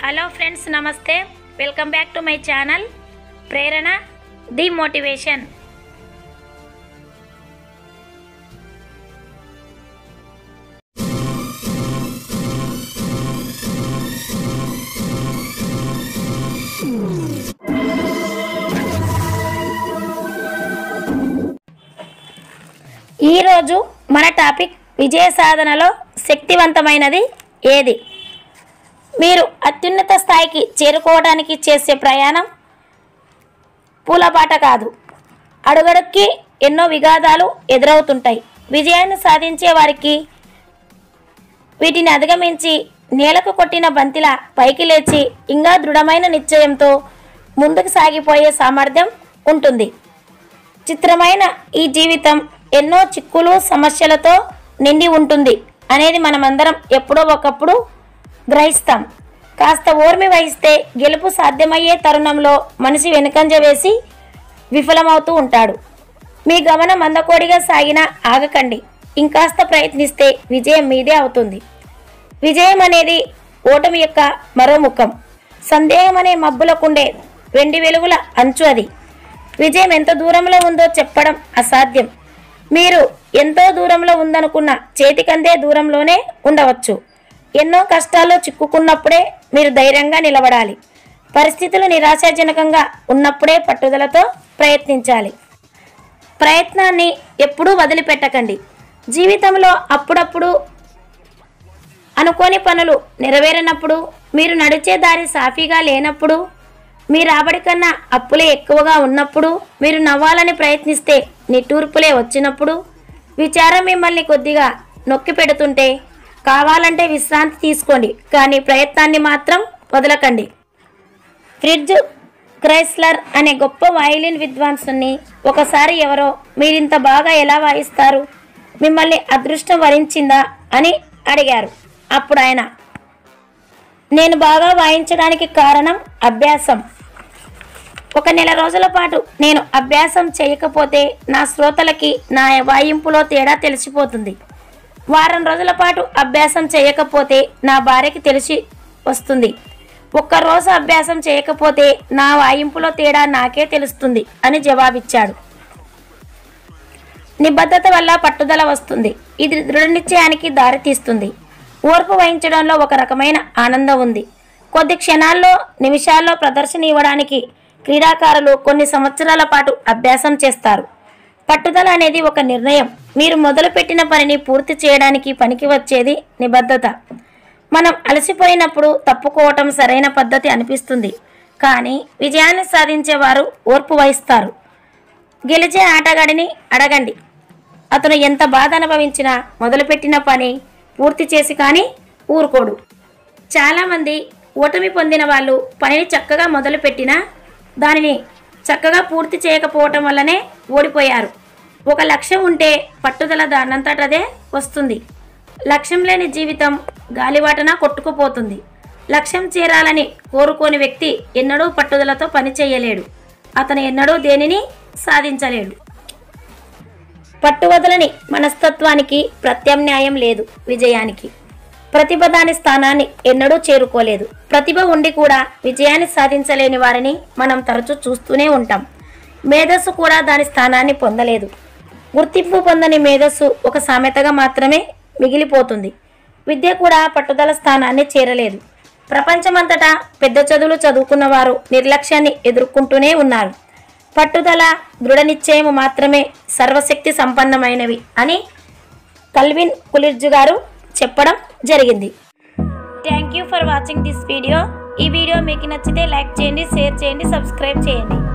hello friends నమస్తే welcome back to my channel Prerana the motivation ఈరోజు మన టాపిక్ విజయ సాధనలో శక్తివంతమైనది ఏది మీరు అత్యున్నత స్థాయికి చేరుకోవడానికి చేసే ప్రయాణం పూలబాట కాదు అడుగడుక్కి ఎన్నో విఘాతాలు ఎదురవుతుంటాయి విజయాన్ని సాధించే వారికి వీటిని అధిగమించి నేలకు కొట్టిన బంతిలా పైకి లేచి ఇంకా దృఢమైన నిశ్చయంతో ముందుకు సాగిపోయే సామర్థ్యం ఉంటుంది చిత్రమైన ఈ జీవితం ఎన్నో చిక్కులు సమస్యలతో నిండి ఉంటుంది అనేది మనమందరం ఎప్పుడో ఒకప్పుడు గ్రహిస్తాం కాస్త ఓర్మి వహిస్తే గెలుపు సాధ్యమయ్యే తరుణంలో మనిషి వెనుకంజ వేసి విఫలమవుతూ ఉంటాడు మీ గమనం మందకోడిగా సాగినా ఆగకండి ఇంకాస్త ప్రయత్నిస్తే విజయం మీదే అవుతుంది విజయం అనేది ఓటమి యొక్క మరో ముఖం సందేహం అనే మబ్బులకుండే వెండి వెలుగుల అంచు అది విజయం ఎంత దూరంలో ఉందో చెప్పడం అసాధ్యం మీరు ఎంతో దూరంలో ఉందనుకున్న చేతికందే దూరంలోనే ఉండవచ్చు ఎన్నో కష్టాల్లో చిక్కుకున్నప్పుడే మీరు ధైర్యంగా నిలబడాలి పరిస్థితులు నిరాశాజనకంగా ఉన్నప్పుడే పట్టుదలతో ప్రయత్నించాలి ప్రయత్నాన్ని ఎప్పుడూ వదిలిపెట్టకండి జీవితంలో అప్పుడప్పుడు అనుకోని పనులు నెరవేరినప్పుడు మీరు నడిచే దారి సాఫీగా లేనప్పుడు మీ రాబడి కన్నా అప్పులే ఎక్కువగా ఉన్నప్పుడు మీరు నవ్వాలని ప్రయత్నిస్తే నిట్టూర్పులే వచ్చినప్పుడు విచారం మిమ్మల్ని కొద్దిగా నొక్కి పెడుతుంటే కావాలంటే విశ్రాంతి తీసుకోండి కానీ ప్రయత్నాన్ని మాత్రం వదలకండి ఫ్రిడ్జ్ క్రైస్లర్ అనే గొప్ప వయలిన్ విద్వాంసుని ఒకసారి ఎవరో మీరింత బాగా ఎలా వాయిస్తారు మిమ్మల్ని అదృష్టం వరించిందా అని అడిగారు అప్పుడు ఆయన నేను బాగా వాయించడానికి కారణం అభ్యాసం ఒక నెల రోజుల పాటు నేను అభ్యాసం చేయకపోతే నా శ్రోతలకి నా వాయింపులో తేడా తెలిసిపోతుంది వారం రోజుల పాటు అభ్యాసం చేయకపోతే నా భార్యకి తెలిసి వస్తుంది ఒక్కరోజు అభ్యాసం చేయకపోతే నా వాయింపులో తేడా నాకే తెలుస్తుంది అని జవాబిచ్చాడు నిబద్ధత వల్ల పట్టుదల వస్తుంది ఇది దృఢ నిశ్చయానికి దారితీస్తుంది ఓర్పు వహించడంలో ఒక రకమైన ఆనందం ఉంది కొద్ది క్షణాల్లో నిమిషాల్లో ప్రదర్శన ఇవ్వడానికి క్రీడాకారులు కొన్ని సంవత్సరాల పాటు అభ్యాసం చేస్తారు పట్టుదల అనేది ఒక నిర్ణయం మీరు మొదలుపెట్టిన పనిని పూర్తి చేయడానికి పనికి వచ్చేది నిబద్ధత మనం అలసిపోయినప్పుడు తప్పుకోవటం సరైన పద్ధతి అనిపిస్తుంది కానీ విజయాన్ని సాధించేవారు ఓర్పు వహిస్తారు గెలిచే ఆటగాడిని అడగండి అతను ఎంత బాధ అనుభవించినా మొదలుపెట్టిన పని పూర్తి చేసి కానీ ఊరుకోడు చాలామంది ఓటమి పొందిన వాళ్ళు పనిని చక్కగా మొదలుపెట్టినా దానిని చక్కగా పూర్తి చేయకపోవటం వల్లనే ఓడిపోయారు ఒక లక్ష్యం ఉంటే పట్టుదల దానంతటదే వస్తుంది లక్ష్యం లేని జీవితం గాలివాటన కొట్టుకుపోతుంది లక్ష్యం చేరాలని కోరుకోని వ్యక్తి ఎన్నడూ పట్టుదలతో పని చేయలేడు అతను ఎన్నడూ దేనిని సాధించలేడు పట్టువదలని మనస్తత్వానికి ప్రత్యామ్నాయం లేదు విజయానికి ప్రతిభ దాని స్థానాన్ని ఎన్నడూ చేరుకోలేదు ప్రతిభ ఉండి కూడా విజయాన్ని సాధించలేని వారిని మనం తరచూ చూస్తూనే ఉంటాం మేధస్సు కూడా దాని స్థానాన్ని పొందలేదు గుర్తింపు పొందని మేధస్సు ఒక సామెతగా మాత్రమే మిగిలిపోతుంది విద్య కూడా పట్టుదల స్థానాన్ని చేరలేదు ప్రపంచమంతటా పెద్ద చదువులు చదువుకున్న వారు నిర్లక్ష్యాన్ని ఎదుర్కొంటూనే ఉన్నారు పట్టుదల దృఢ నిశ్చయము మాత్రమే సర్వశక్తి సంపన్నమైనవి అని కల్విన్ కులిర్జు గారు చెప్పడం జరిగింది thank you for watching this video ఈ వీడియో మీకు నచ్చితే లైక్ చేయండి షేర్ చేయండి సబ్స్క్రైబ్ చేయండి